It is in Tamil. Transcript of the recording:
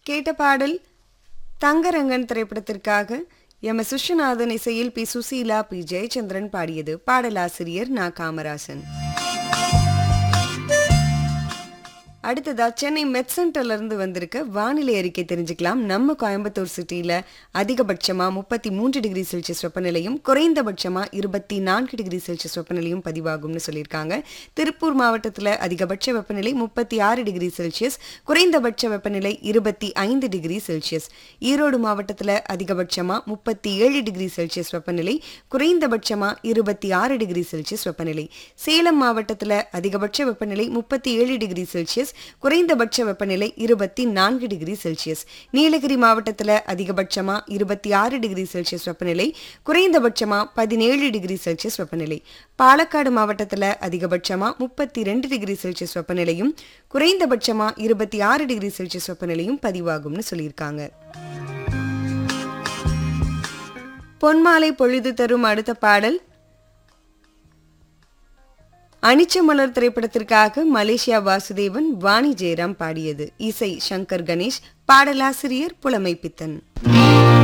கேட்ட பாடல் தங்கரங்கன் திரைப்படத்திற்காக எம் எஸ் விஸ்வநாதன் இசையில் பி சுசீலா பி ஜெயச்சந்திரன் பாடியது பாடலாசிரியர் நா காமராசன் அடுத்ததா சென்னை மெட் சென்டர்ல இருந்து வந்திருக்க வானிலை அறிக்கை தெரிஞ்சுக்கலாம் நம்ம கோயம்புத்தூர் சிட்டியில அதிகபட்சமா முப்பத்தி மூன்று டிகிரி செல்சியஸ் வெப்பநிலையும் குறைந்தபட்சமா இருபத்தி நான்கு டிகிரி செல்சியஸ் வெப்பநிலையும் பதிவாகும்னு சொல்லியிருக்காங்க திருப்பூர் மாவட்டத்துல அதிகபட்ச வெப்பநிலை முப்பத்தி ஆறு டிகிரி செல்சியஸ் குறைந்தபட்ச வெப்பநிலை இருபத்தி ஐந்து டிகிரி செல்சியஸ் ஈரோடு மாவட்டத்துல அதிகபட்சமா முப்பத்தி ஏழு டிகிரி செல்சியஸ் வெப்பநிலை குறைந்தபட்சமா இருபத்தி ஆறு டிகிரி செல்சியஸ் வெப்பநிலை சேலம் மாவட்டத்துல அதிகபட்ச வெப்பநிலை முப்பத்தி ஏழு டிகிரி செல்சியஸ் குறைந்தபட்ச வெப்பநிலை இருபத்தி நான்கு டிகிரி செல்சியஸ் நீலகிரி மாவட்டத்துல அதிகபட்சமா இருபத்தி ஆறு டிகிரி செல்சியஸ் வெப்பநிலை குறைந்தபட்சமா பதினேழு டிகிரி செல்சியஸ் வெப்பநிலை பாலக்காடு மாவட்டத்துல அதிகபட்சமா முப்பத்தி ரெண்டு டிகிரி செல்சியஸ் வெப்பநிலையும் குறைந்தபட்சமா இருபத்தி ஆறு டிகிரி செல்சியஸ் வெப்பநிலையும் பதிவாகும்னு சொல்லியிருக்காங்க பொன்மாலை பொழுது தரும் அடுத்த பாடல் அனிச்சமலர் திரைப்படத்திற்காக மலேசியா வாசுதேவன் வாணி ஜெயராம் பாடியது இசை சங்கர் கணேஷ் பாடலாசிரியர் புலமை பித்தன்